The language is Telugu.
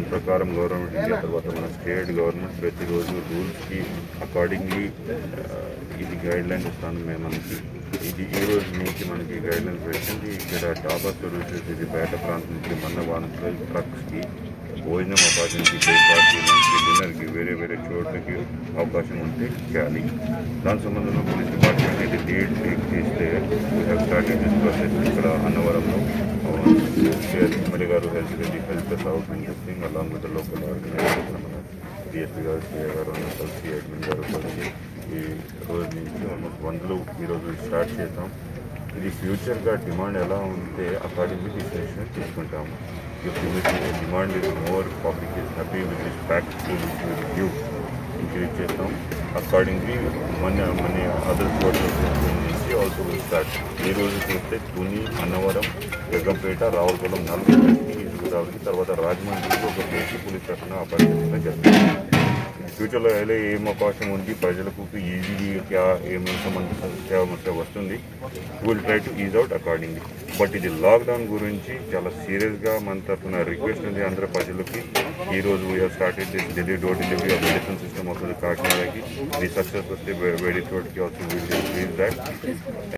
ప్రకారం గవర్నమెంట్ ఇండియా తర్వాత మన స్టేట్ గవర్నమెంట్ ప్రతిరోజు రూల్స్కి అకార్డింగ్లీ ఇది గైడ్ లైన్ ఇస్తాను మేము మనకి ఇది ఈ రోజు నుంచి మనకి గైడ్ లైన్ పెట్టింది ఇక్కడ డాబా సొల్యూషన్స్ ఇది బయట ప్రాంతం నుంచి మన వాహనాలు ట్రక్స్కి భోజనం అవకాశానికి బ్రేక్ఫాస్ట్కి లంచ్కి డిన్నర్కి వేరే వేరే చోట్లకి అవకాశం ఉంటే చేయాలి దాని సంబంధంలో పోలీస్ డిపార్ట్మెంట్ ఇది లీడ్ టేక్ చేస్తే we have started this process ఇక్కడ అన్నవరంలో ఎమ్మెల్యే గారు health health out and thing along with local organisation మన డిఎస్పీ గారు సిఏ గారు అన్న కలిసి అడ్మిన్ గారు కలిసి ఈ రోజు నుంచి ఆల్మోస్ట్ వందలు ఈరోజు స్టార్ట్ చేద్దాం ఇది ఫ్యూచర్గా డిమాండ్ ఎలా ఉంటే అకార్డింగ్లీ డిసిషన్ తీసుకుంటాము if demand is more public is happy with this pack give increase చేస్తాం అకార్డింగ్లీ మన మన అదర్ క్వార్టర్స్ నుంచి ఆల్సో విల్ స్టార్ట్ ఈ రోజు చూస్తే తుని అన్నవరం జగ్గంపేట రావులపాలెం నాలుగు తీసుకురావాలి తర్వాత రాజమండ్రిలో ఒక దేశీ పోలీస్ స్టేషన్ అపాయింట్ చేస్తాం ఫ్యూచర్లో ఎలా ఏం అవకాశం ఉంది ప్రజలకు ఈజీగా ఏమేమి సమస్య సమస్య వస్తుంది will try to is out accordingly but ఇది లాక్డౌన్ గురించి చాలా సీరియస్గా మన తరఫున రిక్వెస్ట్ ఉంది అందరూ ప్రజలకి ఈ రోజు we are started this Delhi door delivery of medicine system వస్తుంది కాకినాడకి ఇది సక్సెస్ వస్తే వేరే చోటికి వస్తుంది దాట్